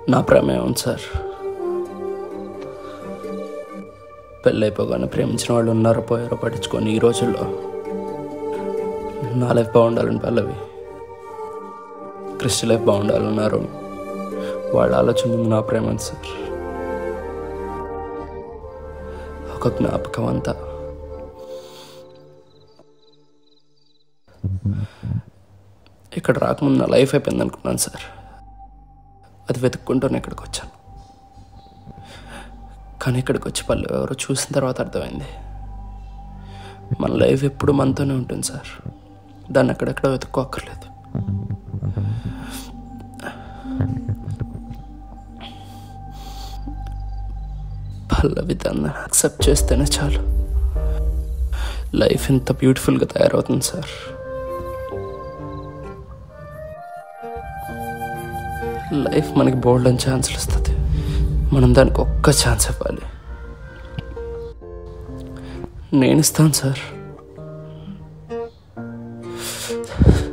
నా ప్రేమే ఉంది సార్ పెళ్ళైపోగానే ప్రేమించిన వాళ్ళు ఉన్నారో పోయారో పట్టించుకొని ఈ రోజుల్లో నా లైఫ్ బాగుండాలని పల్లవి క్రిస్టి లైఫ్ బాగుండాలన్నారు వాళ్ళ ఆలోచన ముందు నా ప్రేమ ఉంది సార్ ఒక జ్ఞాపకం అంతా ఇక్కడ రాకముందు నా లైఫ్ అయిపోయింది అనుకున్నాను సార్ అది వెతుక్కుంటూనే ఇక్కడికి వచ్చాను కానీ ఇక్కడికి వచ్చి పల్లె ఎవరో చూసిన తర్వాత అర్థమైంది మన లైఫ్ ఎప్పుడు మనతోనే ఉంటుంది సార్ దాన్ని అక్కడెక్కడ వెతుక్కోక్కర్లేదు పల్లవి దాన్ని యాక్సెప్ట్ చేస్తేనే చాలు లైఫ్ ఇంత బ్యూటిఫుల్గా తయారవుతుంది సార్ లైఫ్ మనకి బోల్డ్ అని ఛాన్సులు ఇస్తుంది మనం దానికి ఒక్క ఛాన్స్ ఇవ్వాలి నేను ఇస్తాను సార్